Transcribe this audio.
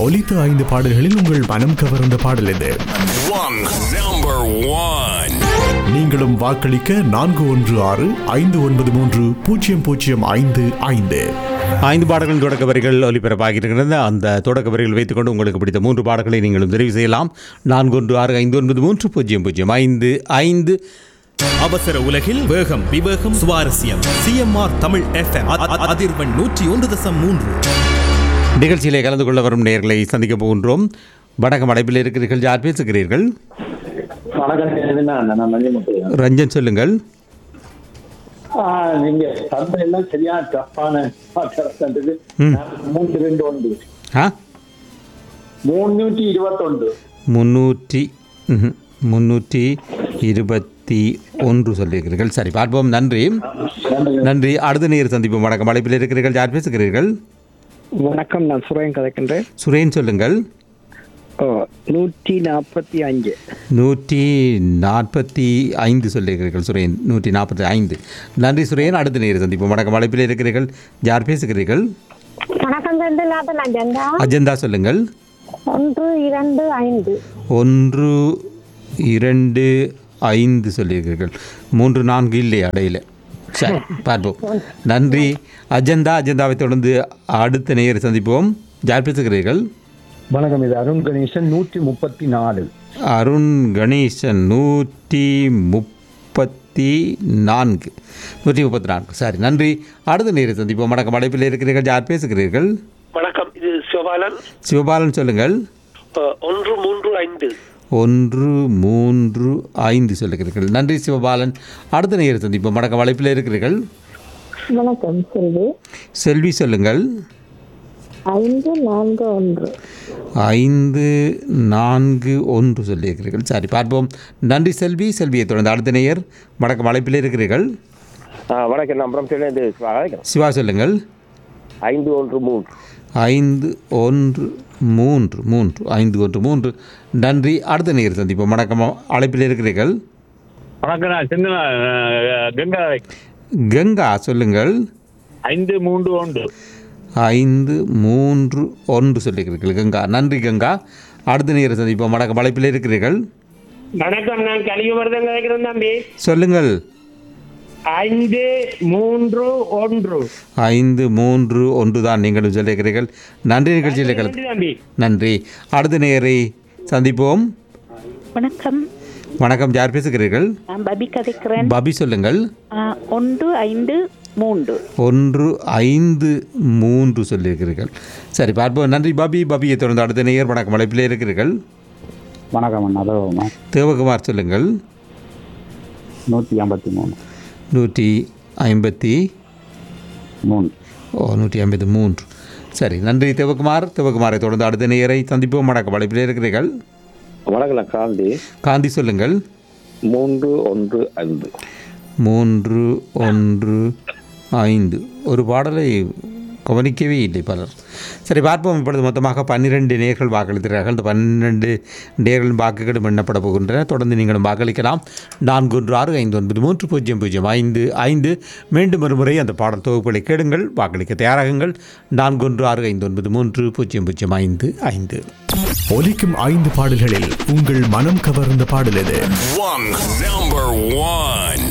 ஒலித்த ஐந்து பாடல்களில் உங்கள் மனம் கவர்ந்த பாடல் எது One, number one. நீங்களும் வாக்களிக்க நான்கு ஒன்று ஆறு ஐந்து ஒன்பது மூன்று பூஜ்ஜியம் பூஜ்ஜியம் ஐந்து ஐந்து ஐந்து பாடல்களின் தொடக்க வரிகள் ஒலிபரப்பாகியிருக்கிறது அந்த தொடக்க வரிகள் வைத்துக்கொண்டு உங்களுக்கு பிடித்த மூன்று பாடல்களை நீங்களும் தெரிவு செய்யலாம் நான்கு ஒன்று ஆறு ஐந்து ஒன்பது மூன்று பூஜ்ஜியம் பூஜ்ஜியம் ஐந்து ஐந்து அவசர உலகில் வேகம் விவேகம் சுவாரஸ்யம் சிஎம்ஆர் தமிழ் எஃப்எம் அதிர்வெண் நூற்றி ஒன்று தசம் மூன்று நிகழ்ச்சியிலே கலந்து கொள்ள வரும் நேர்களை சந்திக்க போகின்றோம் வடக்கு அடைப்பில் இருக்கிறீர்கள் யார் பேசுகிறீர்கள் வணக்கம் எதுனா நான் மணிமுத்து ரஞ்சன் சொல்லுங்கள் நீங்க சந்தை எல்லாம் சரியா டஃப்பான சந்தைக்கு மூன்று ரெண்டு ஒன்று ஆ முன்னூற்றி இருபத்தொன்று முன்னூற்றி ம்ஹும். முன்னூற்றி இருபத்தி ஒன்று சொல்லியிருக்கிறீர்கள் சரி பார்ப்போம் நன்றி நன்றி அடுத்த நேர் சந்திப்போம் வணக்கம் அழைப்பில் இருக்கிறீர்கள் யார் பேசுகிறீர்கள் வணக்கம் நான் சுரேன் கதைக்கின்றேன் சுரேன் சொல்லுங்கள் ஓ நூற்றி நாற்பத்தி அஞ்சு நூற்றி நாற்பத்தி ஐந்து சொல்லியிருக்கிறீர்கள் சுரேன் நூற்றி நாற்பத்தி ஐந்து நன்றி சுரேன் அடுத்த நேர் சந்திப்போம் வணக்கம் அழைப்பில் இருக்கிறீர்கள் யார் பேசுகிறீர்கள் வணக்கம் ரெண்டு லாபம் அஜெண்டா அஜந்தா சொல்லுங்கள் ஒன்று இரண்டு ஐந்து ஒன்று இரண்டு ஐந்து சொல்லியிருக்கிறீர்கள் மூன்று நான்கு இல்லை அடையில சரி பார்ப்போம் நன்றி அஜந்தா அஜந்தாவை தொடர்ந்து அடுத்த நேயர் சந்திப்போம் யார் பேசுகிறீர்கள் வணக்கம் இது அருண் கணேசன் நூற்றி முப்பத்தி நாலு அருண் கணேசன் நூற்றி முப்பத்தி நான்கு நூற்றி முப்பத்தி நான்கு சரி நன்றி அடுத்த நேரம் சந்திப்போம் வணக்கம் அழைப்பில் இருக்கிறீர்கள் யார் பேசுகிறீர்கள் வணக்கம் இது சிவபாலன் சிவபாலன் சொல்லுங்கள் அஹ், ஒன்று மூன்று ஐந்து ஒன்று மூன்று ஐந்து சொல்லுகிறீர்கள் நன்றி சிவபாலன் அடுத்த நேரம் சந்திப்போம் வணக்கம் அழைப்பில் இருக்கிறீர்கள் வணக்கம் செல்வி செல்வி சொல்லுங்கள் ஐந்து நான்கு ஒன்று ஐந்து நான்கு ஒன்று சொல்லியிருக்கிறீர்கள் சரி பார்ப்போம் நன்றி செல்வி செல்வியை தொடர்ந்து அடுத்த நேயர் வணக்கம் அழைப்பில் இருக்கிறீர்கள் வணக்கம் நான் பிரம்சலேருந்து அழைக்கிறேன் சிவா சொல்லுங்கள் ஐந்து ஒன்று மூன்று ஐந்து ஒன்று மூன்று மூன்று ஐந்து ஒன்று மூன்று நன்றி அடுத்த நேர் சந்திப்போம் வணக்கம் அழைப்பில் இருக்கிறீர்கள் வணக்கம் நான் சிந்தனா கங்கா கங்கா சொல்லுங்கள் ஐந்து மூன்று ஒன்று ஐந்து மூன்று ஒன்று சொல்லியிருக்கிறீர்கள் கங்கா நன்றி கங்கா அடுத்த நேர சந்திப்போம் வணக்கம் அழைப்பில் இருக்கிறீர்கள் வணக்கம் நான் கலியுமர்தன் கதைக்கிறேன் தம்பி சொல்லுங்கள் ஐந்து மூன்று ஒன்று ஐந்து மூன்று ஒன்று தான் நீங்களும் சொல்லியிருக்கிறீர்கள் நன்றி நிகழ்ச்சியில் கலந்து தம்பி நன்றி அடுத்த நேரை சந்திப்போம் வணக்கம் வணக்கம் யார் பேசுகிறீர்கள் நான் பபி கதைக்கிறேன் பபி சொல்லுங்கள் ஆ, ஒன்று ஐந்து மூன்று ஒன்று ஐந்து மூன்று சொல்லியிருக்கிறீர்கள் சரி பார்ப்போம் நன்றி பாபி பாபியை தொடர்ந்து அடுத்த நேயர் வணக்கம் அழைப்பில் இருக்கிறீர்கள் வணக்கம் அண்ணா அதோ தேவகுமார் சொல்லுங்கள் நூற்றி ஐம்பத்தி மூணு நூற்றி ஐம்பத்தி மூணு ஓ நூற்றி ஐம்பத்தி மூன்று சரி நன்றி தேவகுமார் தேவகுமாரை தொடர்ந்து அடுத்த நேயரை சந்திப்போம் வணக்கம் அழைப்பில் இருக்கிறீர்கள் வணக்கம் நான் காந்தி காந்தி சொல்லுங்கள் மூன்று ஒன்று ஐந்து மூன்று ஒன்று ஐந்து ஒரு பாடலை கவனிக்கவே இல்லை பலர் சரி பார்ப்போம் இப்பொழுது மொத்தமாக பன்னிரெண்டு நேர்கள் வாக்களித்தார்கள் இந்த பன்னிரெண்டு நேர்களின் வாக்குகளும் எண்ணப்பட போகின்றன தொடர்ந்து நீங்களும் வாக்களிக்கலாம் நான்கு ஒன்று ஆறு ஐந்து ஒன்பது மூன்று பூஜ்ஜியம் பூஜ்ஜியம் ஐந்து ஐந்து மீண்டும் ஒரு முறை அந்த பாடல் தொகுப்புகளை கேளுங்கள் வாக்களிக்க தயாராகுங்கள் நான்கு ஒன்று ஆறு ஐந்து ஒன்பது மூன்று பூஜ்ஜியம் பூஜ்ஜியம் ஐந்து ஐந்து ஒலிக்கும் ஐந்து பாடல்களில் உங்கள் மனம் கவர்ந்த பாடல் எது One, number one.